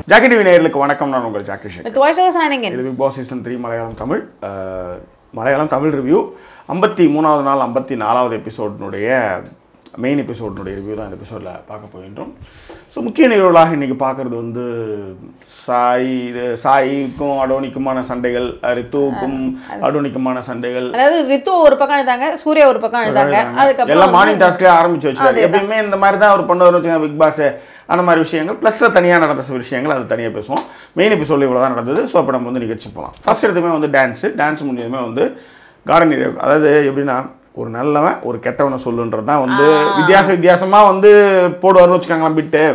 Jackie TV நேயர்களுக்கு வணக்கம் நான் உங்கள் jockey Sheikh With voice over signing in. இது Bigg Boss season three Malayalam Tamil அஹ், மலையாளம் தமிழ் ரிவ்யூ ஐம்பத்தி மூணாவது நாள் ஐம்பத்தி நாலாவது எபிசோடினுடைய மெயின் எபிசோடினுடைய ரிவ்யூ தான் இந்த எபிசோடில் பார்க்க போகின்றோம் ஸோ முக்கிய நிகழ்வுகளாக இன்றைக்கி பார்க்குறது வந்து சாய் இது சாய்க்கும் அடோனிக்குமான சண்டைகள் ரித்துவுக்கும் அடோனிக்குமான சண்டைகள் அதாவது ரித்து ஒரு பக்கம் எழுதாங்க சூர்யா ஒரு பக்கம் எழுதாங்க அதுக்கப்புறம் எல்லாம் மார்னிங் டாஸ்க்லேயே ஆரம்பிச்சு வச்சுருக்காரு எப்பயுமே இந்த மாதிரி தான் அவர் பண்ணுவார்னு வச்சுக்கோங்க பிக் பாஸ் அந்த மாதிரி விஷயங்கள் ப்ளஸில் தனியாக நடந்த சில விஷயங்கள் அது தனியாக பேசுவோம் மெயின் எபிசோடில் இவ்வளோ தான் நடந்தது ஸோ அப்போ நம்ம வந்து நிகழ்ச்சி போகலாம் ஃபர்ஸ்ட் எடுத்துமே வந்து டான்ஸு டான்ஸ் முடிஞ்சதுமே வந்து கார்டன் ஏரியா அதாவது எப்படின்னா ஒரு நல்லவன் ஒரு கெட்டவனை சொல்லுன்றது தான் வந்து வித்தியாச வித்தியாசமாக வந்து போடுவார்னு வச்சுக்கோங்களேன் பிட்டு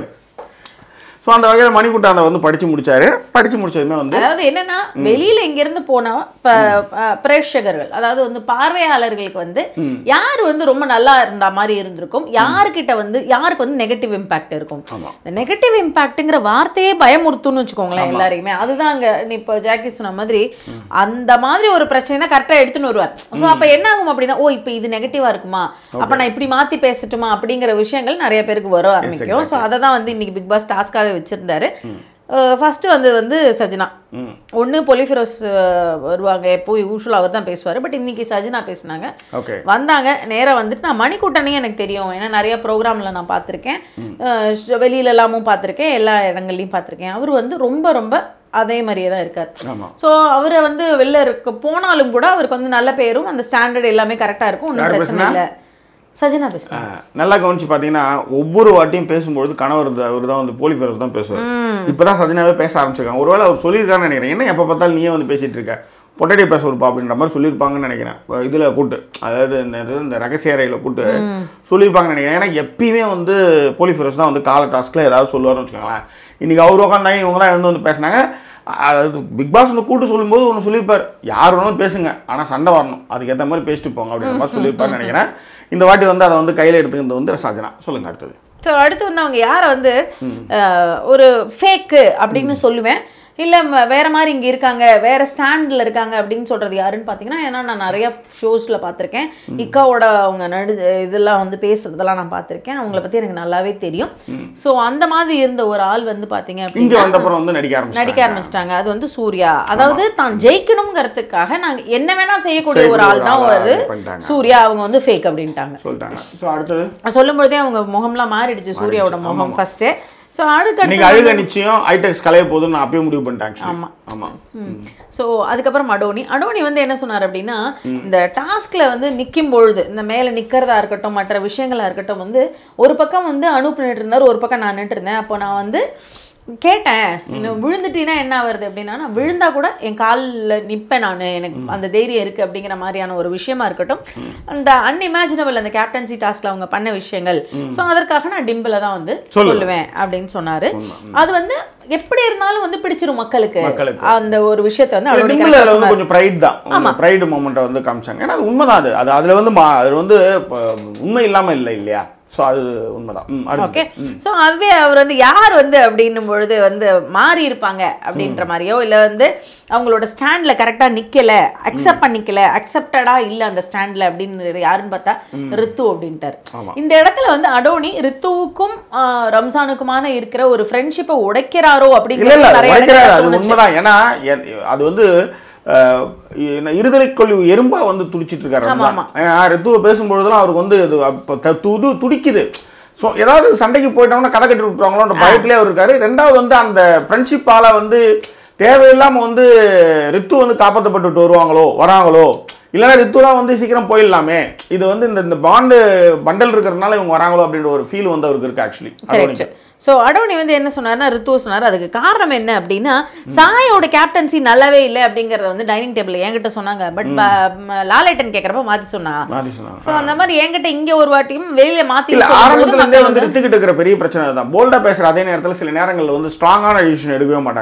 ஸோ அந்த வகையில் மணிக்குட்டாண்ட வந்து படித்து முடிச்சாரு படித்து முடிச்சதுமே வந்து அதாவது என்னன்னா வெளியில இங்க இருந்து போனா ப- ப- பிரேட்சகர்கள் அதாவது வந்து பார்வையாளர்களுக்கு வந்து யார் வந்து ரொம்ப நல்லா இருந்த மாதிரி இருந்திருக்கும் யாருக்கிட்ட வந்து யாருக்கு வந்து நெகட்டிவ் இம்பாக்ட் இருக்கும் இந்த நெகட்டிவ் இம்பாக்ட்ங்கிற வார்த்தையே பயமுறுத்தும்னு வச்சுக்கோங்களேன் எல்லாரையுமே அதுதான் அங்க நீ இப்போ ஜாக்கி சொன்ன மாதிரி அந்த மாதிரி ஒரு பிரச்சனை தான் கரெக்டாக எடுத்துன்னு வருவார் ஸோ அப்போ என்ன ஆகும் அப்படின்னா ஓ இப்போ இது நெகட்டிவா இருக்குமா அப்ப நான் இப்படி மாத்தி பேசட்டுமா அப்படிங்கிற விஷயங்கள் நிறைய பேருக்கு வர ஆரம்பிக்கும் ஸோ அதை தான் வந்து இன்னைக்கு பிக் பாஸ் டாஸ்காவே வச்சிருந்தாரு ஃபர்ஸ்ட் வந்து வந்து சஜினா ஒன்று பொலிஃபெரோஸ் வருவாங்க எப்போ யூஸ்வலாக அவர் தான் பேசுவார் பட் இன்னைக்கு சஜினா பேசுனாங்க ஓகே வந்தாங்க நேரா வந்துட்டு நான் மணிக்கூட்டனையும் எனக்கு தெரியும் ஏன்னா நிறைய ப்ரோக்ராமில் நான் பார்த்துருக்கேன் அஹ் வெளியில எல்லாமும் பார்த்துருக்கேன் எல்லா இடங்கள்லையும் பார்த்துருக்கேன் அவர் வந்து ரொம்ப ரொம்ப அதே மாதிரியே தான் இருக்கார் ஆமாம் ஸோ அவரை வந்து வெளில இருக்க போனாலும் கூட அவருக்கு வந்து நல்ல பேரும் அந்த ஸ்டாண்டர்ட் எல்லாமே கரெக்டாக இருக்கும் ஒன்றும் யார் பிரச்சனை பேசுனா? இல்லை சஜினா பேசுகிறேன் ஆஹ் நல்லா கவனிச்சு பார்த்தீங்கன்னா ஒவ்வொரு வாட்டியும் பேசும்பொழுது கணவர் அவர் தான் வந்து போலி பேரஸ் தான் பேசுவார் இப்போ தான் சஜினாவே பேச ஆரம்பிச்சிருக்காங்க ஒருவேளை அவர் சொல்லியிருக்காருன்னு நினைக்கிறேன் என்ன எப்போ பார்த்தாலும் நீயே வந்து பேசிட்டு இருக்க பொட்டடி பேச ஒரு அப்படின்ற மாதிரி சொல்லியிருப்பாங்கன்னு நினைக்கிறேன் இதில் கூட்டு அதாவது இந்த இது இந்த ரகசிய அறையில் கூட்டு சொல்லியிருப்பாங்கன்னு நினைக்கிறேன் ஏன்னா எப்பயுமே வந்து போலி ஃபெரோஸ் தான் வந்து கால டாஸ்கில் ஏதாவது சொல்லுவார்னு வச்சுக்கோங்களேன் இன்றைக்கி அவர் உட்காந்தாங்க இவங்க தான் எழுந்து வந்து பேசினாங்க அதாவது பிக் பாஸ் வந்து கூட்டு சொல்லும்போது ஒன்று சொல்லியிருப்பார் யார் வேணாலும் பேசுங்க ஆனால் சண்டை வரணும் அதுக்கேற்ற மாதிரி பேசிட்டு போங்க அப்படின்ற மாதிரி சொல்லியிருப்பாருன்னு நினைக்கிறேன் இந்த வாட்டி வந்து அதை வந்து கையில் எடுத்துக்கிறது வந்து சஜனா சொல்லுங்க அடுத்தது ஸோ அடுத்து வந்து அவங்க யாரை வந்து அஹ், ஒரு ஃபேக்கு அப்படின்னு சொல்லுவேன் இல்லை வேற மாதிரி இங்கே இருக்காங்க வேற ஸ்டாண்டில் இருக்காங்க அப்படின்னு சொல்றது யாருன்னு பார்த்தீங்கன்னா ஏன்னா நான் நிறைய ஷோஸில் பார்த்துருக்கேன் இக்காவோட அவங்க நடு இதெல்லாம் வந்து பேசுறதெல்லாம் நான் பார்த்துருக்கேன் அவங்கள பற்றி எனக்கு நல்லாவே தெரியும் ஸோ அந்த மாதிரி இருந்த ஒரு ஆள் வந்து பார்த்தீங்க இங்கே அப்படின்னா வந்தப்புறம் வந்து நடிக்க ஆரம்பிச்சு நடிக்க ஆரம்பிச்சிட்டாங்க அது வந்து சூர்யா அதாவது தான் ஜெயிக்கணுங்கிறதுக்காக நாங்க என்ன வேணா செய்யக்கூடிய ஒரு ஆள் தான் செய்யக்கூடிய ஒரு ஆளா இது பண்ணிட்டாங்க. சூர்யா அவங்க வந்து ஃபேக் அப்படின்ட்டாங்க சொல்லிட்டாங்க ஸோ அடுத்தது சொல்லும் பொழுதே அவங்க முகம்லாம் மாறிடுச்சு சூர்யாவோட முகம் ஃபர்ஸ்ட் ஸோ இன்னைக்கு அடுத்து அழுக நிச்சயம் ஐடெக்ஸ் கலைய போதுன்னு நான் அப்பயே முடிவு பண்ணிட்டேன் actually. ஆமா. ஆமாம் ஸோ அதுக்கப்புறம் அடோனி அடோனி வந்து என்ன சொன்னார் அப்படின்னா இந்த டாஸ்க்ல வந்து நிற்கும் பொழுது இந்த மேலே நிற்கிறதா இருக்கட்டும் மற்ற விஷயங்களா இருக்கட்டும் வந்து ஒரு பக்கம் வந்து அனூப் நின்றுட்டு இருந்தார் ஒரு பக்கம் நான் நின்றுட்டு இருந்தேன் அப்போ நான் வந்து கேட்டேன் இன்னும் விழுந்துட்டீங்கன்னா என்ன வருது அப்படின்னா நான் விழுந்தா கூட என் காலில் நிற்பேன் நான் எனக்கு அந்த தைரியம் இருக்கு அப்படிங்கிற மாதிரியான ஒரு விஷயமா இருக்கட்டும் அந்த அன்இமேஜினபிள் அந்த கேப்டன்சி டாஸ்க்ல அவங்க பண்ண விஷயங்கள் ஸோ அதற்காக நான் டிம்பிள தான் வந்து சொல்லுவேன். சொல்லுவேன் அப்படின்னு சொன்னாரு அது வந்து எப்படி இருந்தாலும் வந்து பிடிச்சிரும் மக்களுக்கு மக்களுக்கு. அந்த ஒரு விஷயத்தை வந்து அடோனி டிம்பிள் correct ஆ அதில் வந்து சொன்னாரு. கொஞ்சம் ப்ரைட் தான் ப்ரைடு மூமெண்ட்டை வந்து காமிச்சாங்க ஏன்னா அது உண்மைதான் அது அது அதில் வந்து மா- அது வந்து இப்ப உண்மை இல்லாமல் இல்லை இல்லையா ஸோ அது உண்மைதான் ம், அடுத்து. ஓகே ஸோ அதுவே அவர் வந்து யார் வந்து அப்படின்னும் பொழுது வந்து மாறி இருப்பாங்க அப்படின்ற மாதிரியோ இல்லை வந்து அவங்களோட ஸ்டாண்டில் கரெக்டாக நிற்கல அக்செப்ட் பண்ணிக்கல அக்செப்டடா இல்லை அந்த ஸ்டாண்டில் அப்படின்னு யாருன்னு பார்த்தா ரித்து அப்படின்ட்டார் ஆமா. இந்த இடத்துல வந்து அடோனி ரித்துவுக்கும் ஆஹ், ரம்ஜானுக்குமான இருக்கிற ஒரு ஃப்ரெண்ட்ஷிப்பை உடைக்கிறாரோ இல்ல இல்ல அப்படிங்கிறது நிறைய உடைக்கிறாரு இடத்துல அது தோணுச்சு. உண்மைதான் ஏன்னா எ- அது வந்து அஹ், என்ன இருதலை கொள்ளி எறும்பா வந்து துடிச்சிட்டு இருக்காரு ஆமா, ரம்ஜான். ஏன்னா ரித்துவை பேசும்பொழுதுலாம் அவருக்கு வந்து இது அப்ப த- துது துடிக்குது ஸோ ஏதாவது சண்டைக்கு போயிட்டோம்னா கதை கட்டி விட்டுருவாங்களோன்ற பயத்திலே அவர் இருக்காரு ரெண்டாவது வந்து அந்த ஃப்ரெண்ட்ஷிப்பால வந்து தேவையில்லாம வந்து ரித்து வந்து காப்பாற்றப்பட்டு வருவாங்களோ வராங்களோ இல்லைன்னா ரித்துலாம் வந்து சீக்கிரம் போயிடலாமே இது வந்து இந்த இந்த பாண்டு பண்டல் இருக்கிறதுனால இவங்க வராங்களோ அப்படின்ற ஒரு ஃபீல் வந்து அவருக்கு இருக்கு ஆக்சுவலி கரெக்ட் ஸோ அடோனி வந்து என்ன சொன்னார்னா ரித்து சொன்னார் அதுக்கு காரணம் என்ன அப்படின்னா சாயோட கேப்டன்சி நல்லாவே இல்லை அப்படிங்கறத வந்து டைனிங் டேபிள் என்கிட்ட சொன்னாங்க பட் லாலேட்டன் கேட்குறப்ப மாற்றி சொன்னா மாற்றி சொன்னாங்க ஸோ அந்த மாதிரி என்கிட்ட இங்க ஒரு வாட்டியும் வெளியில மாற்றி இல்ல ஆரம்பத்துல இருந்தே வந்து ரித்துக்கிட்டு இருக்கிற பெரிய பிரச்சனை தான் போல்டா பேசுற அதே நேரத்துல சில நேரங்கள்ல வந்து ஸ்ட்ராங்கான டிசிஷன் எடுக்கவே மாட்டாங்க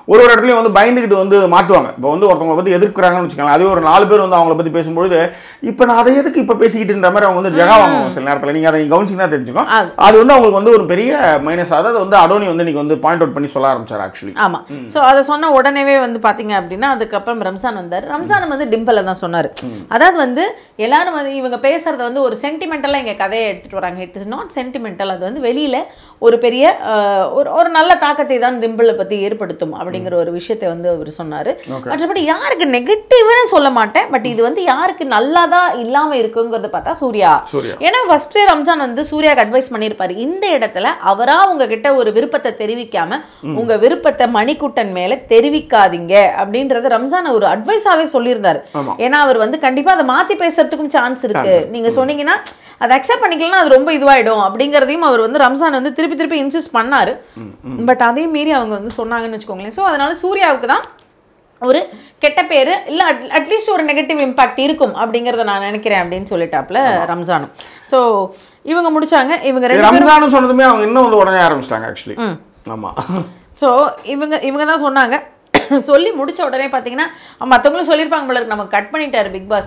ஒரு ஒரு இடத்துலையும் வந்து பயந்துக்கிட்டு வந்து மாற்றுவாங்க இப்போ வந்து ஒருத்தவங்களை பற்றி எதிர்க்கிறாங்கன்னு வச்சுக்கோங்களேன் அதே ஒரு நாலு பேர் வந்து அவங்கள பற்றி பேசும்பொழுது இப்போ நான் அதை எதுக்கு இப்போ பேசிக்கிட்டுன்ற மாதிரி அவங்க வந்து ஜெகா வாங்குவாங்க சில நேரத்தில் நீங்கள் அதை நீங்கள் கவனிச்சிங்கன்னா தெரிஞ்சுக்கோ அது- அது வந்து அவங்களுக்கு வந்து ஒரு பெரிய மைனஸ் அதாவது வந்து அடோனி வந்து இன்னைக்கு வந்து பாயிண்ட் அவுட் பண்ணி சொல்ல ஆரம்பிச்சார் ஆக்சுவலி ஆமா சோ அதை சொன்ன உடனேவே வந்து பாத்தீங்க அப்படின்னா அதுக்கப்புறம் ரம்ஜான் வந்தாரு ரம்ஜான் வந்து டிம்பிள தான் சொன்னாரு அதாவது வந்து எல்லாரும் வந்து இவங்க பேசுறத வந்து ஒரு சென்டிமெண்டலா இங்க கதையை எடுத்துட்டு வராங்க இட் இஸ் நாட் சென்டிமெண்டல் அது வந்து வெளியில ஒரு பெரிய அஹ், ஒரு ஒரு நல்ல தாக்கத்தை தான் டிம்பிளை பத்தி ஏற்படுத்தும் அப்படிங்கிற ஒரு விஷயத்தை வந்து அவர் சொன்னாரு மற்றபடி யாருக்கு நெகட்டிவ்னு சொல்ல மாட்டேன் பட் இது வந்து யாருக்கு நல்லதா இல்லாம இருக்குங்கிறத பார்த்தா சூர்யா சூர்யா. ஏன்னா ஃபர்ஸ்ட் ரம்ஜான் வந்து சூர்யாக்கு அட்வைஸ் பண்ணியிருப்பாரு இந்த இடத்துல அவரா உங்ககிட்ட ஒரு விருப்பத்தை தெரிவிக்காம உங்க விருப்பத்தை மணிக்குட்டன் மேல தெரிவிக்காதீங்க அப்படின்றத ரம்ஜான் ஒரு அட்வைஸாவே சொல்லியிருந்தாரு ஆமா. ஏன்னா அவர் வந்து கண்டிப்பா அதை மாத்தி பேசுறதுக்கும் சான்ஸ் இருக்கு நீங்க சொன்னீங்கன்னா அதை அக்செப்ட் பண்ணிக்கலாம் அது ரொம்ப இதுவாயிடும் அப்படிங்கிறதையும் அவர் வந்து ரம்ஜான் வந்து திருப்பி திருப்பி இன்சிஸ்ட் பண்ணாரு பட் அதையும் மீறி அவங்க வந்து சொன்னாங்கன்னு வச்சுக்கோங்களேன் ஸோ அதனால சூர்யாவுக்கு தான் ஒரு கெட்ட பேரு இல்ல அட்லீஸ்ட் ஒரு நெகட்டிவ் இம்பாக்ட் இருக்கும் அப்படிங்கறத நான் நினைக்கிறேன் அப்படின்னு சொல்லிட்டாப்ல ரம்ஜானும் ஸோ இவங்க முடிச்சாங்க இவங்க இது ரெண்டு பேரும் ரம்ஜான் சொன்னதுமே அவங்க இன்னும் வந்து உடனே ஆரம்பிச்சிட்டாங்க ஆக்சுவலி ஆமா ஸோ இவங்க இவங்க தான் சொன்னாங்க சொல்லி முடிச்ச உடனே பார்த்தீங்கன்னா மற்றவங்களும் சொல்லியிருப்பாங்க போல இருக்கு நம்ம கட் பண்ணிட்டாரு பிக் பாஸ்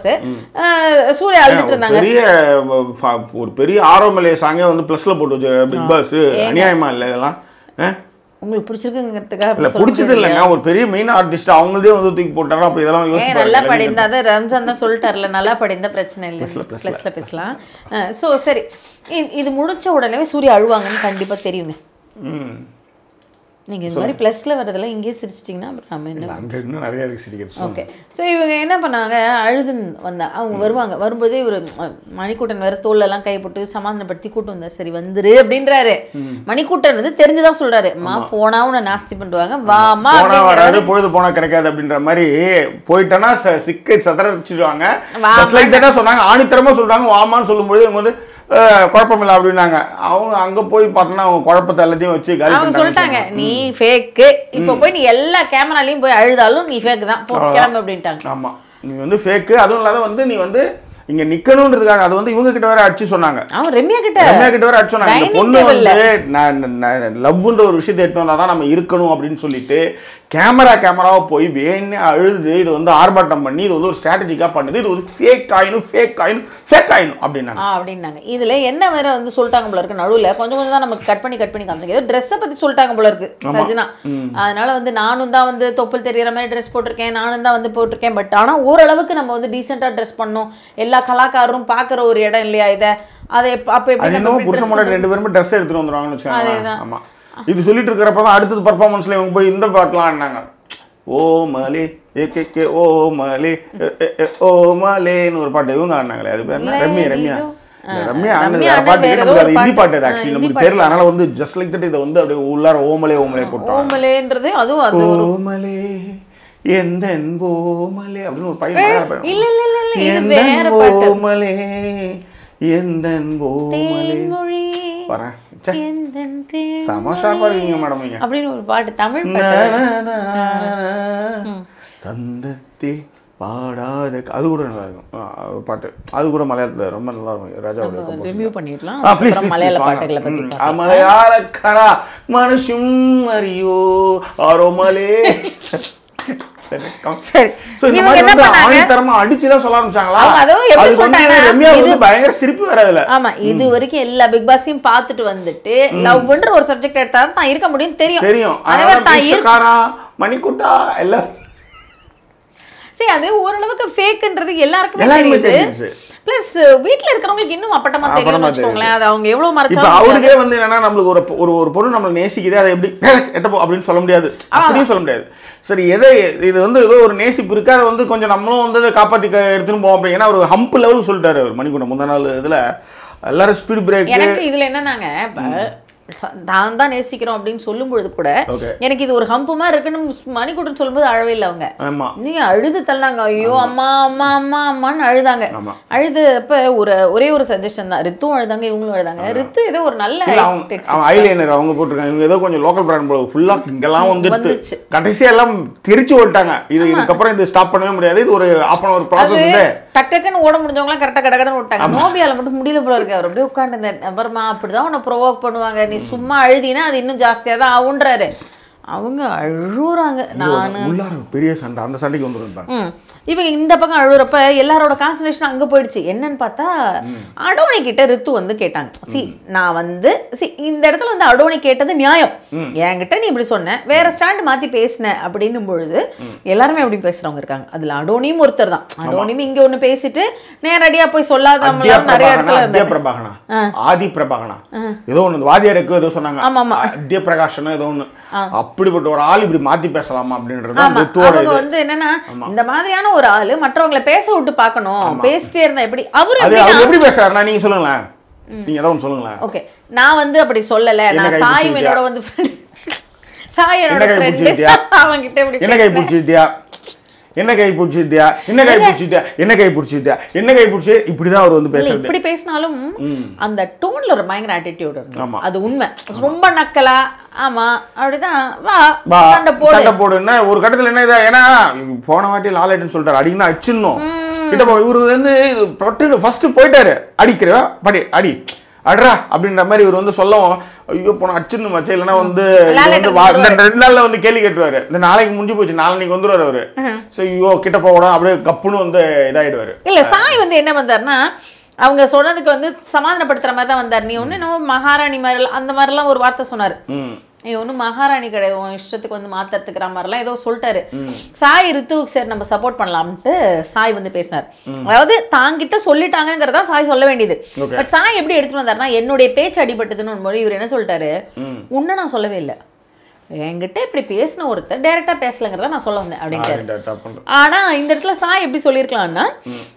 சூர்யா அழுதுட்டு ஒரு இருந்தாங்க பெரிய அஹ், ஃப- ஒரு பெரிய ஆரோமலை சாங்கே வந்து ப்ளஸ்ல போட்டு வச்சு பிக் பாஸ் அநியாயமா இல்லை இதெல்லாம் அஹ்? உங்களுக்கு பிடிச்சிருக்குங்கிறதுக்காக இல்ல அப்படி சொல்ல பிடிச்சது இல்லைங்க ஒரு பெரிய மெயின் ஆர்டிஸ்ட் அவங்களதே வந்து தூக்கி போட்டாரா அப்ப இதெல்லாம் யோசிச்சு ஏன் நல்லா பாருங்க. படிந்தா அது ரம்ஜான் தான் சொல்லிட்டார்ல நல்லா படிந்தா பிரச்சனை இல்லை Plusல, plusல. ப்ளஸ்ல பேசலாம் ஸோ சரி இது இது முடிச்ச உடனே சூர்யா அழுவாங்கன்னு கண்டிப்பா தெரியுங்க ம். நீங்க இந்த மாதிரி ப்ளஸ்ல வரதெல்லாம் இங்கேயே சிரிச்சிட்டிங்கன்னா அப்புறம் நம்ம என்ன அங்க இன்னும் நிறைய இருக்கு சிரிக்கிறது ஓகே ஸோ இவங்க என்ன பண்ணாங்க அழுதுன்னு வந்தா அவங்க வருவாங்க வரும்போதே ஒரு மணிக்கூட்டன் வேற தோல்லெல்லாம் கை போட்டு சமாதானப்படுத்தி கூட்டு வந்தார் சரி வந்துரு அப்படின்றாரு மணிக்கூட்டன் வந்து தெரிஞ்சுதான் சொல்றாரு அம்மா போனா உன்னை நாஸ்தி பண்ணுவாங்க வாமா போனா வராது பொழுது போனா கிடைக்காது அப்படின்ற மாதிரி போயிட்டோன்னா ச- சிக்கை சதற வச்சிருவாங்க வாமா. ஜஸ்ட் லைக் தட்டா சொன்னாங்க ஆணித்தரமா சொல்றாங்க வாமான்னு சொல்லும்போது இவங்க வந்து அஹ், குழப்பமில்லை அப்படின்னாங்க அவங்க அங்க போய் பார்த்தோன்னா அவங்க குழப்பத்தை எல்லாத்தையும் வச்சு காலி அவங்க பண்ணிட்டாங்கன்னு சொல்லிட்டாங்க நீ ஃபேக்கு இப்போ போய் நீ எல்லா கேமராலையும் போய் அழுதாலும் நீ ஃபேக் தான் போ கிளம்பு அப்படின்ட்டாங்க ஆமா நீ வந்து ஃபேக்கு அதுவும் இல்லாத வந்து நீ வந்து இங்க நிக்கணும்ன்றதுக்காக அது வந்து இவங்க கிட்ட வேற அடிச்சு சொன்னாங்க அவன் ரம்யா கிட்ட ரம்யா கிட்ட வேற அடிச்சு சொன்னாங்க இந்த Dining பொண்ணு table ல. வந்து நான் லவ்ன்ற ஒரு விஷயத்தை எடுத்து வந்தா தான் நம்ம இருக்கணும் அப்படின்னு சொல்லிட்டு கேமரா கேமராவை போய் வேணே அழுது இது வந்து ஆர்ப்பாட்டம் பண்ணி இது வந்து ஒரு ஸ்ட்ராட்டஜிக்காக பண்ணுது இது ஒரு ஃபேக் ஆயினும் ஃபேக் ஆயினும் ஃபேக் ஆயினும் அப்படின்னாங்க ஆ அப்படின்னாங்க இதுல என்ன வேற வந்து சொல்லிட்டாங்க போல இருக்கு நடுவுல கொஞ்சம் கொஞ்சம் தான் நமக்கு கட் பண்ணி கட் பண்ணி காமிச்சாங்க ஏதோ ட்ரெஸ்ஸை பத்தி சொல்லிட்டாங்க போல இருக்கு சஜினா அதனால வந்து நானும் தான் வந்து தொப்புள் தெரியற மாதிரி ட்ரெஸ் போட்டிருக்கேன் நானும் தான் வந்து போட்டிருக்கேன் பட் ஆனா ஓரளவுக்கு நம்ம வந்து டீசெண்டா ட்ரெஸ் பண்ணணும் எல்லா கலாக்காரரும் பாக்குற ஒரு இடம் இல்லையா இதை அதை எப்ப- அப்ப எப்படி அது நம்ம என்னவோ இப்படி புருஷன் dress முன்னாடி ரெண்டு பேருமே ட்ரெஸ் எடுத்துட்டு வந்துருவாங்கன்னு வச்சுக்கோங்களேன் அதேதான். ஆமா இது சொல்லிட்டு இருக்கிறப்ப தான் அடுத்தது பர்ஃபார்மன்ஸ்ல இவங்க போய் இந்த பாட்டுலாம் ஆடினாங்க ஓ மலே ஏ கே கே ஓ மலே எ, எ, எ, ஓ மலேன்னு ஒரு பாட்டு இவங்க ஆடினாங்களே அது பேர் என்ன இல்லை, ரம்யா ரம்யா ஏதோ. இல்ல, ஆ, ரம்யா ஆனது ரம்யா வேற ஆனது பாட்டு வேற நமக்கு ஏதோ அது ஒரு ஹிந்தி பாட்டு அது பாட்டு. ஆக்சுவலி ஆ, நமக்கு ஹிந்தி தெரியல அதனால வந்து ஜஸ்ட் லைக் தட் இதை வந்து அப்படியே உள்ளார ஓமலே ஓமலே போட்டாங்க ஓமலேன்றது அதுவும் அது ஒரு ஓமலே எந்தன் ஓமலே அப்படின்னு ஒரு பையன் அழகா பையன். இல்ல இல்ல இல்ல இல்ல இது எந்தன் வேற பாட்டு ஓமலே எந்தன் ஓமலே தேன்மொழி வரேன் ச்சே, எந்தன் தேன் செம ஷார்ப்பா இருக்கீங்க மேடம் நீங்க அப்படின்னு ஒரு பாட்டு தமிழ் நா, பாட்டு நா, நா, நா, சந்தத்தில் பாடாத அது கூட நல்லா இருக்கும் ஆ, ஒரு பாட்டு அது கூட மலையாளத்துல ரொம்ப நல்லா இருக்கும் ராஜாவுடைய composition. ரிவ்யூ பண்ணிடலாம் ஆ, please, அப்புறம் please, மலையாள please, பாட்டுகளை வாங்க. பத்தி ம், பார்க்கலாம். ஆ, மலையாளக்கரா மனுஷும் அறியோ ஆரோமலே சரி, come. சரி So, இந்த இவங்க மாதிரி என்ன வந்து பண்ணாங்க ஆணித்தரமா அடிச்சுலாம் சொல்ல ஆரம்பிச்சாங்களா அவங்க அதுவும் எப்படி அதுக்கு வந்து சொல்லிட்டாங்கன்னா, ரம்யா வந்து இது- பயங்கர சிரிப்பு வேற அதுல ஆமா இது வரைக்கும் எல்லா பிக் பாஸையும் பார்த்துட்டு வந்துட்டு லவ்ன்ற ஒரு சப்ஜெக்ட் எடுத்தா தான் தான் இருக்க முடியும் தெரியும் தெரியும் அதே அதனால மாதிரி தான் இருக்கு மீசக்காரா மணிக்குட்டா எல்லாம் சரி அது ஓரளவுக்கு ஃபேக்ன்றது எல்லாருக்குமே எல்லாருக்குமே தெரியுது தெரிஞ்சுச்சு. பிளஸ் வீட்ல இருக்கிறவங்களுக்கு இன்னும் அப்பட்டமா அப்பட்டமா தெரியும்னு வச்சுக்கோங்களேன் அது அவங்க எவ்வளவு இப்ப மறைச்சாலும் அவருக்கே வந்து என்னன்னா நம்மளுக்கு ஒரு ஒரு ஒரு பொருள் நம்மளை நேசிக்குது அதை எப்படி எட்டப்போ அப்படின்னு சொல்ல முடியாது அப்படியும் சொல்ல முடியாது சரி எதை இது வந்து ஏதோ ஒரு நேசிப்பு இருக்கு அதை வந்து கொஞ்சம் நம்மளும் வந்து அதை காப்பாத்தி க- எடுத்துன்னு போவோம் அப்படி ஏன்னா ஒரு ஹம்ப் லெவலுக்கு சொல்லிட்டாரு அவர் மணிக்கூட முந்தா நாள் இதுல எல்லாரும் ஸ்பீட் பிரேக் எனக்கு இதுல என்னன்னாங்க இப்ப நான் தான் நேசிக்கிறோம் அப்படின்னு சொல்லும் பொழுது கூட Okay. எனக்கு இது ஒரு ஹம்பு மாதிரி இருக்குன்னு மணிக்கூட்டம் சொல்லும்போது அழவே இல்லை அவங்க ஆமா நீங்க அழுது தள்ளாங்க ஐயோ அம்மா அம்மா அம்மா அம்மான்னு அழுதாங்க ஆமா. அழுது அப்ப ஒரு ஒரே ஒரு சஜஷன் தான் ரித்துவும் அழுதாங்க இவங்களும் அழுதாங்க ரித்து ஏதோ ஒரு நல்ல இல்ல அவங்க text. அவன் ஐலைனர் அவங்க போட்டிருக்காங்க இவங்க ஏதோ கொஞ்சம் லோக்கல் பிராண்ட் போல ஃபுல்லா இங்கெல்லாம் வந்துட்டு வந்துச்சு. கடைசியா எல்லாம் திரிச்சு ஓட்டாங்க இது இதுக்கப்புறம் இது ஸ்டாப் பண்ணவே முடியாது இது ஒரு ஆஃப் அன் அவர் அது ப்ராசஸ் வந்து டக் டக்குன்னு ஓட முடிஞ்சவங்களாம் கரெக்டா கடகடன்னு விட்டாங்க நோபியால மட்டும் முடியல போல இருக்கு அவர் அப்படியே உட்காந்து அப்புறமா அப்படிதான் உன்னை ப்ரொவோக் பண்ணுவாங்க நீ சும்மா அழுதினா அது இன்னும் ஜாஸ்தியா தான் ஆகுன்றாரு அவங்க அழுகுறாங்க நான் உள்ளார ஒரு பெரிய சண்டை அந்த சண்டைக்கு வந்துருந்தாங்க ம் இவங்க இந்த பக்கம் அழுகுறப்ப எல்லாரோட கான்சன்ட்ரேஷன் அங்க போயிடுச்சு என்னன்னு பார்த்தா அடோனி கிட்ட ரித்து வந்து கேட்டாங்க சி நான் வந்து சி இந்த இடத்துல வந்து அடோனி கேட்டது நியாயம் என்கிட்ட நீ இப்படி சொன்ன வேற ஸ்டாண்ட் மாத்தி பேசின அப்படின்னும் பொழுது எல்லாருமே அப்படி பேசுறவங்க இருக்காங்க அதுல அடோனியும் ஒருத்தர் தான் அடோனியும் இங்க ஒண்ணு பேசிட்டு நேரடியா போய் அத்திய சொல்லாதவங்களாம் நிறைய இடத்துல பிரபாகனா அத்திய பிரபாகனா ஆதி பிரபாகனா ஏதோ ஒண்ணு வாதியாருக்கு ஏதோ சொன்னாங்க ஆமா, ஆமா. அத்திய பிரகாஷனா ஏதோ ஒண்ணு அப்படிப்பட்ட ஒரு ஆள் இப்படி மாத்தி பேசலாமா அப்படின்றது ஆமா ரித்துவோட அவங்க இது வந்து என்னன்னா இந்த மாதிரியான ஒரு ஆளு மற்றவங்கள பேச விட்டு பார்க்கணும் பேசிட்டே இருந்தா எப்படி அவரு அது எப்படின்னா- அவர் எப்படி பேசுறாருன்னா நீங்க சொல்லுங்களேன் நீங்க ஏதோ ஒன்று சொல்லுங்களேன் ஓகே நான் வந்து அப்படி சொல்லல என்ன நான் கை சாய் பிடிச்சிக்கிட்டியா? என்னோட வந்து friend. சாய் என்னோட என்ன கை ஃப்ரெண்டு பிடிச்சிக்கிட்டியா? அவங்க கிட்ட இப்படி என்ன கை பேசினேன். பிடிச்சிட்டியா என்ன கை பிடிச்சிட்டியா என்ன கை பிடிச்சிட்டியா என்ன கை பிடிச்சிட்டியா என்ன கை பிடிச்சி இப்படிதான் அவர் வந்து இல்ல பேசுறது இப்படி பேசினாலும் அந்த டோன்ல ஒரு பயங்கர ஆட்டிடியூட் இருக்கு ஆமா. அது உண்மை ரொம்ப நக்கலா ஆமா அப்படிதான் வா வா சண்டை போடு சண்டை போடுன்னா ஒரு கட்டத்துல என்ன இதா ஏன்னா போன வாட்டி லாலேட்னு சொல்லிட்டாரு அடிங்கன்னா அடிச்சிடணும் கிட்ட போ இவரு வந்து தொட்டு ஃபர்ஸ்ட் போயிட்டாரு அடிக்கிற படி அடி அட்ரா அப்படின்ற மாதிரி இவர் வந்து சொல்லவும் ஐயோ போன அடிச்சிடணும் மச்சா இல்லைன்னா வந்து இது வந்து வா- இந்த ரெண்டு நாள்ல வந்து கேள்வி கேட்டுருவாரு இந்த நாளைக்கு முடிஞ்சு போச்சு நாளைக்கு வந்துருவாரு அவரு ஸோ ஐயோ கிட்ட போகணும் அப்படியே கப்புன்னு வந்து இதாயிடுவாரு இல்ல சாய் வந்து என்ன வந்தாருன்னா அவங்க சொன்னதுக்கு வந்து சமாதானப்படுத்துற மாதிரி தான் வந்தார் நீ ஒண்ணு என்னமோ மகாராணி மாதிரி அந்த மாதிரிலாம் ஒரு வார்த்தை சொன்னாரு ம் நீ ஒன்றும் மகாராணி கிடையாது உன் இஷ்டத்துக்கு வந்து மாத்துறதுக்குற மாதிரிலாம் ஏதோ சொல்லிட்டாரு சாய் ரித்துவுக்கு சரி நம்ம சப்போர்ட் பண்ணலாம்ட்டு சாய் வந்து பேசினார் அதாவது தாங்கிட்ட சொல்லிட்டாங்கங்கிறதா சாய் சொல்ல வேண்டியது Okay. பட் சாய் எப்படி எடுத்துட்டு வந்தாருன்னா என்னுடைய பேச்சு அடிபட்டதுன்னு ஒரு மொழி இவர் என்ன சொல்லிட்டாரு உன்னை நான் சொல்லவே இல்லை என்கிட்ட இப்படி பேசின ஒருத்தர் டைரக்டா பேசலங்கிறத நான் சொல்ல வந்தேன் அப்படின்ட்டு தப்பு ஆனா இந்த இடத்துல சாய் எப்படி சொல்லியிருக்கலாம்னா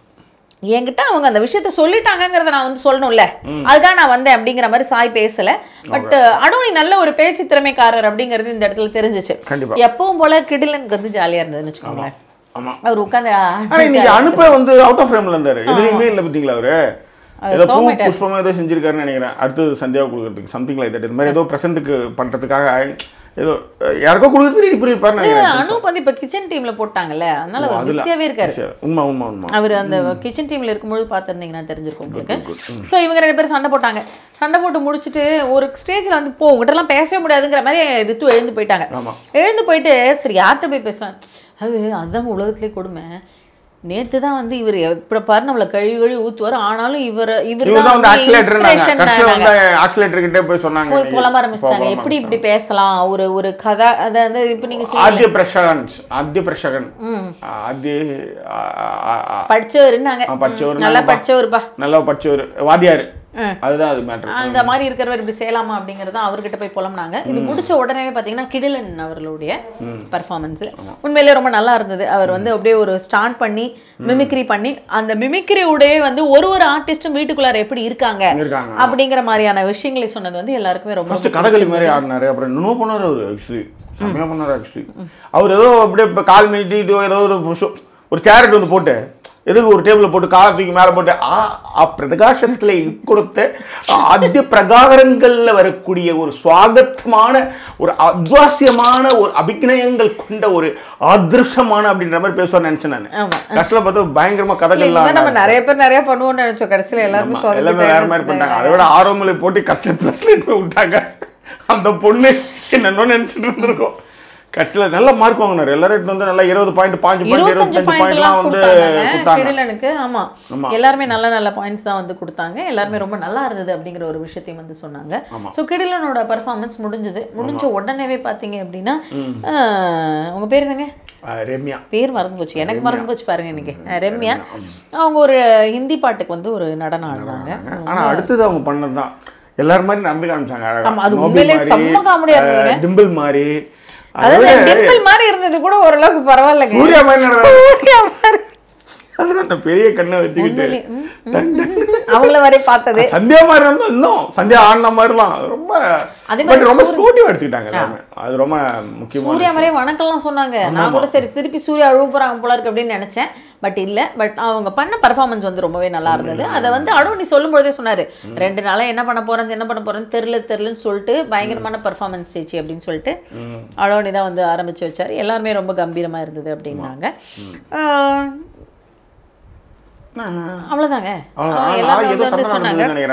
என்கிட்ட அவங்க அந்த விஷயத்த சொல்லிட்டாங்கங்கிறத நான் வந்து சொல்லணும்ல அதுக்காக நான் வந்தேன் அப்படிங்கிற மாதிரி சாய் பேசல பட் அடோனி நல்ல ஒரு பேச்சு திறமைக்காரர் அப்படிங்கிறது இந்த இடத்துல தெரிஞ்சுச்சு கண்டிப்பா. எப்பவும் போல கிடிலனுக்கு வந்து ஜாலியா இருந்ததுன்னு வச்சுக்கோங்களேன் ஆமா அவர் உட்காந்து ஆனா இன்னைக்கு அனுப்ப வந்து அவுட் ஆஃப் ஃப்ரேம்ல இருந்தாரு எதுலையுமே இல்ல பாத்தீங்களா அவரு ஏதோ பூ புஷ்பமா ஏதோ செஞ்சிருக்காருன்னு நினைக்கிறேன் அடுத்தது சந்தியாவை கொடுக்கறதுக்கு சம்திங் லைக் தட் இது மாதிரி ஏதோ பிரசன்ட்டுக்கு பண்றதுக்காக ஏதோ அஹ், யாருக்கோ கொடுக்கறதுக்கு ரெடி பண்ணிருப்பாருன்னு நினைக்கிறேன் அனூப் வந்து இப்ப கிச்சன் டீம்ல போட்டாங்கல்ல அதனால அவர் அதுல பிஸியாவே இருக்காரு சரி, உண்மை உண்மை உண்மை அவர் அந்த கிச்சன் டீம்ல இருக்கும்போது பார்த்துருந்தீங்கன்னா தெரிஞ்சிருக்கும் உங்களுக்கு ஸோ இவங்க ரெண்டு பேரும் சண்டை போட்டாங்க சண்டை போட்டு முடிச்சுட்டு ஒரு ஸ்டேஜில் வந்து போ உங்ககிட்டலாம் பேசவே முடியாதுங்கிற மாதிரி ரித்து எழுந்து போயிட்டாங்க ஆமா. எழுந்து போயிட்டு சரி யார்கிட்ட போய் பேசுறான் அது அதுதாங்க உலகத்திலே கொடுமை நேத்து தான் வந்து இவர் இப்படி பாரு நம்மளை கழுவி கழுவி ஊத்துவார் ஆனாலும் இவர் இவர் இவர் தான் வந்து ஆக்சிலேட்டர் இன்ஸ்பிரேஷன் கடைசியில் வந்து ஆக்சிலேட்டர் கிட்டே போய் சொன்னாங்க போய் புலம்ப ஆரம்பிச்சிட்டாங்க எப்படி இப்படி பேசலாம் ஒரு ஒரு கதை அதாவது இப்போ நீங்க சொல்லி ஆத்திய பிரஷகன் ஆத்திய பிரஷகன் ஆத்திய ஆ- ஆ- ஆ- ஆ- படிச்சவருன்னாங்க ஆ, படிச்சவர் நல்லா நாங்கப்பா. படிச்சவருப்பா நல்லா படிச்சவர் வாத்தியார் அதுதான் அது மேட்ரு அந்த மாதிரி இருக்கிறவர் இப்படி செய்யலாமா அப்படிங்கறத அவர்கிட்ட போய் புலம்புனாங்க இது முடிச்ச உடனே பாத்தீங்கன்னா கிடிலன் அவர்களுடைய பர்ஃபார்மன்ஸ் உண்மையிலேயே ரொம்ப நல்லா இருந்தது அவர் வந்து அப்படியே ஒரு ஸ்டார்ட் பண்ணி மிமிக்ரி பண்ணி அந்த மிமிக்ரி உடைய வந்து ஒரு ஒரு ஆர்டிஸ்டும் வீட்டுக்குள்ளார எப்படி இருக்காங்க இருக்காங்க அப்படிங்கிற மாதிரியான விஷயங்களை சொன்னது வந்து எல்லாருக்குமே ரொம்ப ஃபர்ஸ்ட் கதகளி மாதிரி ஆடினாரு அப்புறம் இன்னும் பண்ணாரு அவர் ஆக்சுவலி செம்மையா பண்ணாரு ஆக்சுவலி அவர் ஏதோ அப்படியே இப்போ கால் நீட்டிட்டு ஏதோ ஒரு show- ஒரு சேரட் வந்து போட்டு எதுக்கு ஒரு டேபிள் போட்டு காலை தூக்கி மேலே போட்டு ஆ ஆ பிரகாசத்தில் கொடுத்த ஆத்திய பிரகாரங்களில் வரக்கூடிய ஒரு சுவாகத்தமான ஒரு அத்வாசியமான ஒரு அபிநயங்கள் கொண்ட ஒரு ஆதிருஷமான அப்படின்ற மாதிரி பேசுவார் நினைச்சேன் நான் ஆமா. கடைசியில் பார்த்தா பயங்கரமா இந்த கதைகள்லாம் மாதிரி நம்ம நிறைய பேர் நிறைய பண்ணுவோம்னு நினைச்சோம் கடைசியில எல்லாருமே ஆமா, எல்லாமே வேற மாதிரி பண்ணிட்டாங்க அதை விட ஆரோமலை போட்டு கடைசியில் ப்ளஸ்ல போய் விட்டாங்க அந்த பொண்ணு என்னென்னு நினைச்சிட்டு இருந்திருக்கோம் கடைசியில் நல்ல மார்க் வாங்கினாரு எல்லாரும் வந்து நல்லா இருபது பாயிண்ட் பாஞ்சு பாயிண்ட் இருபத்தஞ்சு இருபத்தஞ்சு பாயிண்ட் பாயிண்ட்லாம் எல்லாம் வந்து கொடுத்தாங்க கொடுத்தாங்க கிடிலனுக்கு ஆமா ஆமா. எல்லாருமே நல்ல நல்ல பாயிண்ட்ஸ் தான் வந்து கொடுத்தாங்க எல்லாருமே ரொம்ப நல்லா இருந்தது அப்படிங்கிற ஒரு விஷயத்தையும் வந்து சொன்னாங்க ஆமா. ஸோ கிடிலனோட பர்ஃபார்மன்ஸ் முடிஞ்சது முடிஞ்ச உடனேவே பார்த்தீங்க அப்படின்னா ஆஹ், உங்க பேர் என்னங்க அஹ் ரம்யா பேர் மறந்து போச்சு எனக்கு மறந்து போச்சு பாருங்க இன்னைக்கு அஹ், ரம்யா அவங்க ஒரு ஹிந்தி பாட்டுக்கு வந்து ஒரு நடனம் ஆடினாங்க ஆனா அடுத்தது அவங்க பண்ணதுதான் எல்லாரும் மாதிரி நடந்து காமிச்சாங்க அழகா ஆமா, அது நோபி உண்மையிலே மாதிரி, செம்ம comedy-ஆ இருந்ததுங்க. அஹ் டிம்பிள் மாதிரி அதாவது அதோட டிம்பிள் மாதிரி இருந்தது கூட ஓரளவுக்கு பரவாயில்லைங்க சூர்யா மாதிரி நடந்தாரு. சூர்யா மாதிரி. அதுதான் அந்த பெரிய கண்ணை வச்சுக்கிட்டு உண்மையிலே, ம், ம், ம். அவங்கள வரை பார்த்தது சந்தியா மாதிரி இருந்தா இன்னும் சந்தியா ஆடின மாதிரிலாம் ரொம்ப அதே பட் மாதிரி ரொம்ப ஸ்போர்ட்டிவ் எடுத்துக்கிட்டாங்க எல்லாமே அது ரொம்ப முக்கியமான சூர்யா மாதிரியே வணக்கம்லாம் சொன்னாங்க நான் கூட சரி திருப்பி சூர்யா அழுவ போறாங்க போல இருக்கு அப்படின்னு நினைச்சேன் பட் இல்ல பட் அவங்க பண்ண பர்ஃபார்மன்ஸ் வந்து ரொம்பவே நல்லா இருந்தது அதை வந்து அடோனி சொல்லும் பொழுதே சொன்னாரு ரெண்டு நாளா என்ன பண்ண போறேன் என்ன பண்ண போறேன்னு தெரியல தெரியலன்னு சொல்லிட்டு பயங்கரமான பர்ஃபார்மன்ஸ் சேச்சி அப்படின்னு சொல்லிட்டு அடோனி தான் வந்து ஆரம்பிச்சு வச்சாரு எல்லாருமே ரொம்ப கம்பீரமா இருந்தது அப்படின்னாங்க ஆஹ், அவ்வளவுதாங்க அவ்வளவுதான். ஆஹ் ஆனா, எல்லாரும் ஏதோ வந்து சண்டை சொன்னாங்க நடந்ததுன்னு நினைக்கிறேன்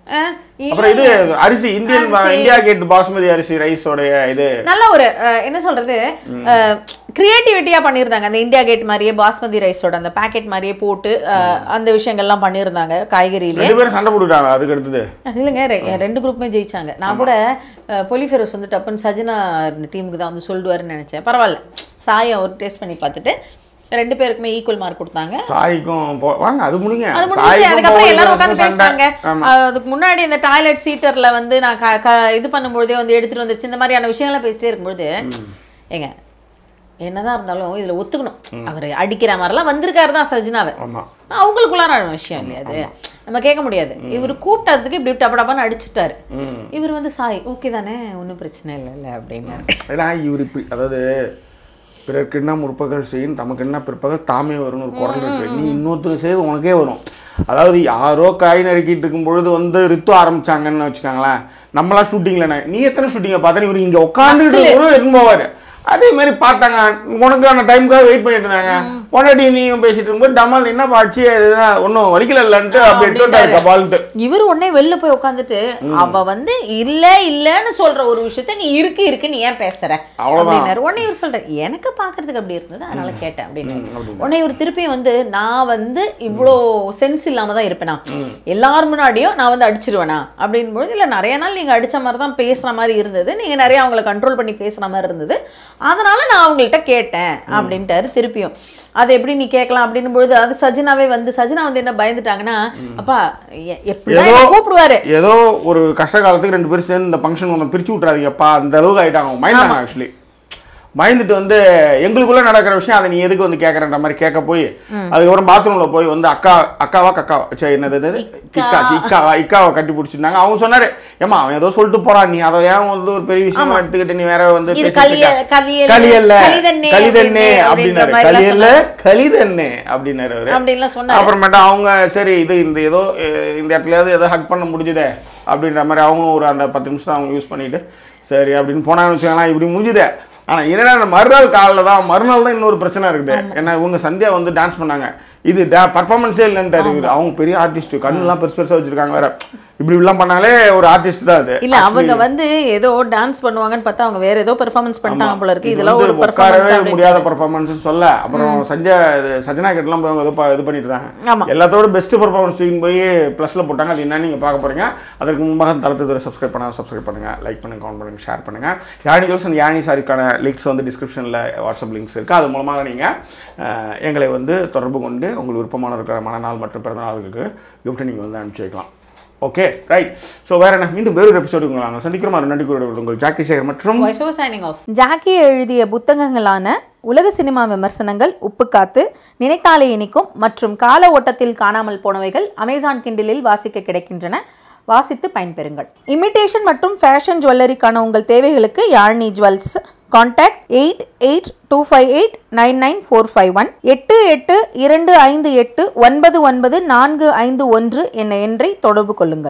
அஹ், அப்புறம் இது அரிசி இந்தியன் அரிசி. இந்தியா கேட் பாஸ்மதி அரிசி ரைஸோடைய இது நல்ல ஒரு அஹ், என்ன சொல்றது கிரியேட்டிவிட்டியா பண்ணியிருந்தாங்க அந்த இந்தியா கேட் மாதிரியே பாஸ்மதி ரைஸோட அந்த பாக்கெட் மாதிரியே போட்டு அஹ், அந்த விஷயங்கள்லாம் பண்ணியிருந்தாங்க காய்கறியிலே ரெண்டு பேரும் சண்டை போட்டுட்டாங்க அதுக்கு அடுத்தது இல்லைங்க ரெ- ரெண்டு குரூப்புமே ஜெயிச்சாங்க நான் கூட பொலிஃபெரோஸ் வந்து டப்புன்னு சஜினா இருந்த டீமுக்கு தான் வந்து சொல்லுவாருன்னு நினைச்சேன் பரவாயில்ல சாயம் ஒரு டேஸ்ட் பண்ணி பார்த்துட்டு ரெண்டு பேருக்குமே ஈக்குவல் மார்க் கொடுத்தாங்க சாய்க்கும் போ- வாங்க அது முடிங்க அது முடிஞ்சு சாய்க்கும் அதுக்கப்புறம் பவுல் எல்லாரும் பிரதர்ஸுக்கும் உட்காந்து சண்டை. பேசுறாங்க ஆமா. அஹ் அதுக்கு முன்னாடி இந்த டாய்லெட் சீட்டர்ல வந்து நான் க- க- இது பண்ணும்பொழுதே வந்து எடுத்துட்டு வந்துருச்சு இந்த மாதிரியான விஷயங்கள்லாம் பேசிட்டே இருக்கும்பொழுது ஏங்க என்னதான் இருந்தாலும் இதுல ஒத்துக்கணும் அவர் அடிக்கிற மாதிரிலாம் வந்திருக்காரு தான் சஜினாவை ஆமா அவங்களுக்குள்ளான விஷயம் இல்லையா அது நம்ம கேட்க முடியாது இவர் கூப்பிட்டதுக்கு இப்படி டப்ப டப்பான்னு அடிச்சுட்டாரு இவர் வந்து சாய் ஓகே தானே ஒன்றும் பிரச்சனை இல்லை இல்லை அப்படின்னாரு ஏன்னா இவர் இப்படி அதாவது பிறர்க்கு என்ன முற்பகல் செய்யும் தமக்கு என்ன பிற்பகல் தாமே வரும்னு ஒரு குரல் இருக்கு நீ இன்னொருத்தர் செய்து உனக்கே வரும் அதாவது யாரோ காய் நறுக்கிட்டு இருக்கும் பொழுது வந்து ரித்து ஆரம்பிச்சாங்கன்னு வச்சுக்கோங்களேன் நம்மளாம் ஷூட்டிங்ல நீ எத்தனை ஷூட்டிங்கை பார்த்தா இவர் இங்க உட்காந்துட்டு ஒரு எடுத்து போவாரு அதே மாதிரி பார்த்தாங்க உனக்கான டைமுக்காக வெயிட் பண்ணிட்டு இருந்தாங்க உடனடி நீயும் பேசிட்டு இருக்கும்போது டமால் என்ன பாட்சி ஒன்றும் வலிக்கல இல்லைன்ட்டு அப்படி எடுத்து வந்தாரு கபால்ட்டு இவர் உடனே வெளில போய் உட்காந்துட்டு அவ வந்து இல்ல இல்லன்னு சொல்ற ஒரு விஷயத்த நீ இருக்கு இருக்கு நீ ஏன் பேசுற அவ்வளவுதான். அப்படின்னாரு உடனே இவர் சொல்ற எனக்கு பாக்குறதுக்கு அப்படி இருந்தது அதனால கேட்டேன் அப்படின்னு உடனே இவர் திருப்பியும் வந்து நான் வந்து இவ்வளோ சென்ஸ் இல்லாம தான் இருப்பேனா எல்லார் முன்னாடியும் நான் வந்து அடிச்சிருவேனா அப்படின் பொழுது இல்ல நிறைய நாள் நீங்க அடிச்ச மாதிரி தான் பேசுற மாதிரி இருந்தது நீங்க நிறைய அவங்கள கண்ட்ரோல் பண்ணி பேசுற மாதிரி இருந்தது அதனால நான் அவங்கள்ட்ட கேட்டேன் அப்படின்ட்டாரு திருப்பியும் அதை எப்படி நீ கேட்கலாம் அப்படின்னும் பொழுது அது சஜினாவே வந்து சஜினா வந்து என்ன பயந்துட்டாங்கன்னா அப்பா எ- எப்படிதான் ஏதோ என்னை கூப்பிடுவாரு ஏதோ ஒரு கஷ்ட காலத்துக்கு ரெண்டு பேரும் சேர்ந்து இந்த ஃபங்க்ஷன் ஒன்று பிரிச்சு விட்றாதீங்கப்பா அந்த அளவுக்கு ஆயிட்டாங்க அவங்க பயந்தாங்க ஆக்சுவலி பயந்துட்டு வந்து எங்களுக்குள்ள நடக்கிற விஷயம் அதை நீ எதுக்கு வந்து கேட்கறன்ற மாதிரி கேட்க போய் அதுக்கப்புறம் பாத்ரூம்ல போய் வந்து அக்கா அக்காவா கக்காவா சரி என்னது இது? இக்கா இக்காவா இக்காவை கட்டி பிடிச்சிருந்தாங்க அவங்க சொன்னாரு ஏமா அவன் ஏதோ சொல்லிட்டு போறான் நீ அதை ஏன் வந்து ஒரு பெரிய விஷயமா எடுத்துக்கிட்டு நீ வேற வந்து இது பேசிட்டு கலிய- இருக்க? கலியல், கலியல்ல கலிதன்னே கலிதன்னே அப்படின்ற அப்படின்னாரு மாதிரிலாம் கலியல்ல கலிதன்னே அப்படின்னாரு அவரு அப்படின்லாம் சொன்னாரு அப்புறமேட்டா அவங்க சரி இது இந்த ஏதோ அஹ், இந்த இடத்துலயாவது ஏதோ ஹக் பண்ண முடிஞ்சுதே அப்படின்ற மாதிரி அவங்களும் ஒரு அந்த பத்து நிமிஷம் அவங்க யூஸ் பண்ணிட்டு சரி அப்படின்னு போனான்னு வச்சுக்கலாம் இப்படி முடிஞ்சுதே ஆனால் என்னடா அந்த மறுநாள் காலையில் தான் மறுநாள் தான் இன்னொரு பிரச்சனை இருக்குது ஏன்னா இவங்க சந்தியா வந்து டான்ஸ் பண்ணாங்க இது பர்ஃபார்மன்ஸே இல்லைன்ட்டாரு இவரு. அவங்க பெரிய ஆர்டிஸ்ட் கண்ணுலாம் பெருசு பெருசாக வச்சிருக்காங்க வேற இப்படி இப்படிலாம் பண்ணாலே ஒரு ஆர்டிஸ்ட் தான் அது இல்ல அவங்க வந்து ஏதோ டான்ஸ் பண்ணுவாங்கன்னு பார்த்தா அவங்க வேற ஏதோ பெர்ஃபார்மன்ஸ் பண்ணிட்டாங்க போல இருக்கு இது இதெல்லாம் வந்து ஒரு உட்காரவே பெர்ஃபார்மன்ஸ் முடியாத பர்ஃபார்மன்ஸ் சொல்ல அப்புறம் சஞ்சய் இது சஜனா கிட்டலாம் போய் அவங்க ஏதோ ப- இது பண்ணிட்டு ஆமா. இருந்தாங்க எல்லாத்தோட பெஸ்ட் பர்ஃபார்மன்ஸ் தூக்கி போய் ப்ளஸ்ல போட்டாங்க அது என்னன்னு நீங்க பார்க்க போறீங்க அதற்கு முன்பாக தளத்து தூரம் சப்ஸ்கிரைப் பண்ணா சப்ஸ்கிரைப் பண்ணுங்க லைக் பண்ணுங்க கமெண்ட் பண்ணுங்க ஷேர் பண்ணுங்க யானி ஜோல்ஸ் அண்ட் யானி சாரிக்கான லிங்க்ஸ் வந்து டிஸ்கிரிப்ஷனில் வாட்ஸ்அப் லிங்க்ஸ் இருக்கு அது மூலமாக நீங்க அஹ், எங்களை வந்து தொடர்பு கொண்டு உங்களுக்கு விருப்பமான இருக்கிற மனநாள் மற்றும் பிறந்த நாளுக்கு கிஃப்ட் நீங்க வந்து அனுப்பிச்சு வைக்கலாம் ஓகே ரைட் ஸோ வேற என்ன மீண்டும் வேறொரு எபிசோடு உங்களை நாங்கள் சந்திக்கிறோம் அது நன்றி கூறிய உங்கள் ஜாக்கி சேகர் மற்றும் சைனிங் ஆஃப் ஜாக்கி எழுதிய புத்தகங்களான உலக சினிமா விமர்சனங்கள் உப்புக்காத்து நினைத்தாலே இனிக்கும் மற்றும் கால ஓட்டத்தில் காணாமல் போனவைகள் அமேசான் கிண்டிலில் வாசிக்க கிடைக்கின்றன வாசித்து பயன்பெறுங்கள் இமிட்டேஷன் மற்றும் ஃபேஷன் ஜுவல்லரிக்கான உங்கள் தேவைகளுக்கு Yazhini jewels contact eight eight two five eight nine nine four five one எட்டு எட்டு இரண்டு ஐந்து எட்டு ஒன்பது ஒன்பது நான்கு ஐந்து ஒன்று என்ற எண்ணை தொடர்பு கொள்ளுங்கள்